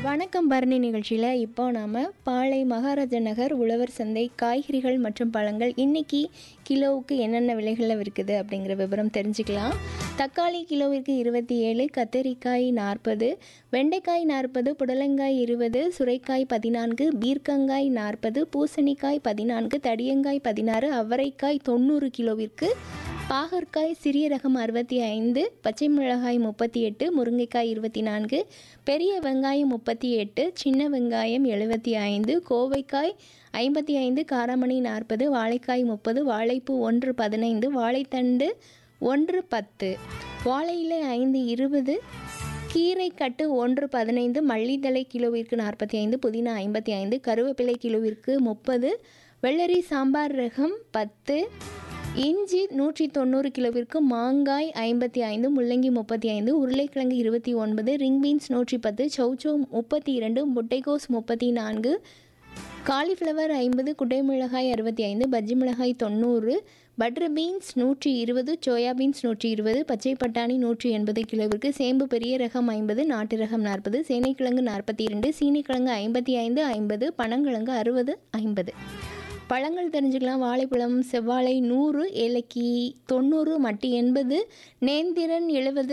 வணக்கம் பரணி நிகழ்ச்சியில் இப்போ நாம் பாளை மகாராஜ நகர் உழவர் சந்தை காய்கறிகள் மற்றும் பழங்கள் இன்னைக்கு கிலோவுக்கு என்னென்ன விலைகளில் விற்குது அப்படிங்கிற விவரம் தெரிஞ்சுக்கலாம் தக்காளி கிலோவிற்கு இருபத்தி ஏழு கத்தரிக்காய் நாற்பது வெண்டைக்காய் நாற்பது புடலங்காய் இருபது சுரைக்காய் பதினான்கு பீர்க்கங்காய் நாற்பது பூசணிக்காய் பதினான்கு தடியங்காய் பதினாறு அவரைக்காய் தொண்ணூறு கிலோவிற்கு பாகற்காய் சிறிய ரகம் அறுபத்தி ஐந்து பச்சை மிளகாய் முப்பத்தி எட்டு முருங்கைக்காய் இருபத்தி நான்கு பெரிய வெங்காயம் முப்பத்தி எட்டு சின்ன வெங்காயம் எழுபத்தி ஐந்து கோவைக்காய் ஐம்பத்தி ஐந்து காராமணி நாற்பது வாழைக்காய் முப்பது வாழைப்பூ ஒன்று பதினைந்து வாழைத்தண்டு ஒன்று பத்து வாழை இலை ஐந்து இருபது கீரைக்கட்டு ஒன்று பதினைந்து மல்லித்தழை கிலோவிற்கு நாற்பத்தி ஐந்து புதினா ஐம்பத்தி ஐந்து கருவேப்பிலை கிலோவிற்கு முப்பது வெள்ளரி சாம்பார் ரகம் பத்து இஞ்சி நூற்றி தொண்ணூறு கிலோவிற்கு மாங்காய் ஐம்பத்தி ஐந்து முள்ளங்கி முப்பத்தி ஐந்து உருளைக்கிழங்கு இருபத்தி ஒன்பது ரிங் பீன்ஸ் நூற்றி பத்து சௌச்சௌ முப்பத்தி இரண்டு முட்டைகோஸ் முப்பத்தி நான்கு காலிஃப்ளவர் ஐம்பது குடை மிளகாய் அறுபத்தி ஐந்து பஜ்ஜி மிளகாய் தொண்ணூறு பட்டர் பீன்ஸ் நூற்றி இருபது சோயா பீன்ஸ் நூற்றி இருபது பச்சை பட்டாணி நூற்றி எண்பது கிலோவிற்கு சேம்பு பெரிய ரகம் ஐம்பது நாட்டு ரகம் நாற்பது சேனைக்கிழங்கு நாற்பத்தி இரண்டு சீனிக்கிழங்கு ஐம்பத்தி ஐந்து ஐம்பது பனங்கிழங்கு அறுபது ஐம்பது பழங்கள் தெரிஞ்சுக்கலாம் வாழைப்பழம் செவ்வாழை நூறு ஏலக்கி தொண்ணூறு மட்டி எண்பது நேந்திரன் எழுபது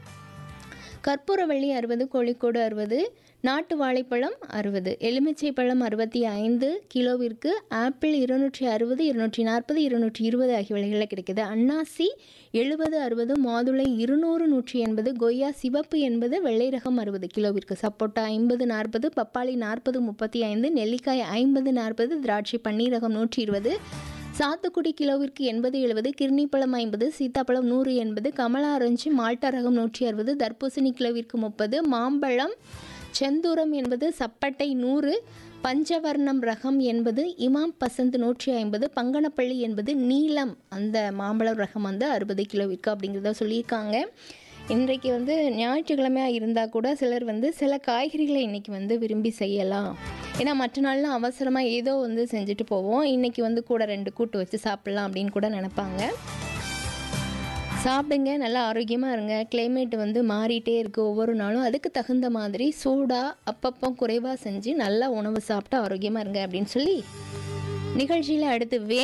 கற்பூரவள்ளி அறுபது கோழிக்கோடு அறுபது நாட்டு வாழைப்பழம் அறுபது எலுமிச்சை பழம் அறுபத்தி ஐந்து கிலோவிற்கு ஆப்பிள் இருநூற்றி அறுபது இருநூற்றி நாற்பது இருநூற்றி இருபது ஆகிய விலைகளில் கிடைக்குது அன்னாசி எழுபது அறுபது மாதுளை இருநூறு நூற்றி எண்பது கொய்யா சிவப்பு எண்பது வெள்ளை ரகம் அறுபது கிலோவிற்கு சப்போட்டா ஐம்பது நாற்பது பப்பாளி நாற்பது முப்பத்தி ஐந்து நெல்லிக்காய் ஐம்பது நாற்பது திராட்சை பன்னீரகம் நூற்றி இருபது சாத்துக்குடி கிலோவிற்கு எண்பது எழுபது கிர்ணிப்பழம் ஐம்பது சீத்தாப்பழம் நூறு எண்பது கமலா ஆரஞ்சு மால்டா ரகம் நூற்றி அறுபது தர்பூசணி கிலோவிற்கு முப்பது மாம்பழம் செந்தூரம் என்பது சப்பட்டை நூறு பஞ்சவர்ணம் ரகம் என்பது இமாம் பசந்த் நூற்றி ஐம்பது பங்கனப்பள்ளி என்பது நீலம் அந்த மாம்பழம் ரகம் வந்து அறுபது கிலோவிற்கு அப்படிங்கிறத சொல்லியிருக்காங்க இன்றைக்கு வந்து ஞாயிற்றுக்கிழமையாக இருந்தால் கூட சிலர் வந்து சில காய்கறிகளை இன்றைக்கி வந்து விரும்பி செய்யலாம் ஏன்னா மற்ற நாள்லாம் அவசரமாக ஏதோ வந்து செஞ்சுட்டு போவோம் இன்றைக்கி வந்து கூட ரெண்டு கூட்டு வச்சு சாப்பிட்லாம் அப்படின்னு கூட நினப்பாங்க சாப்பிடுங்க நல்லா ஆரோக்கியமாக இருங்க கிளைமேட் வந்து மாறிட்டே இருக்குது ஒவ்வொரு நாளும் அதுக்கு தகுந்த மாதிரி சூடாக அப்பப்போ குறைவாக செஞ்சு நல்லா உணவு சாப்பிட்டு ஆரோக்கியமாக இருங்க அப்படின்னு சொல்லி நிகழ்ச்சியில் அடுத்து வே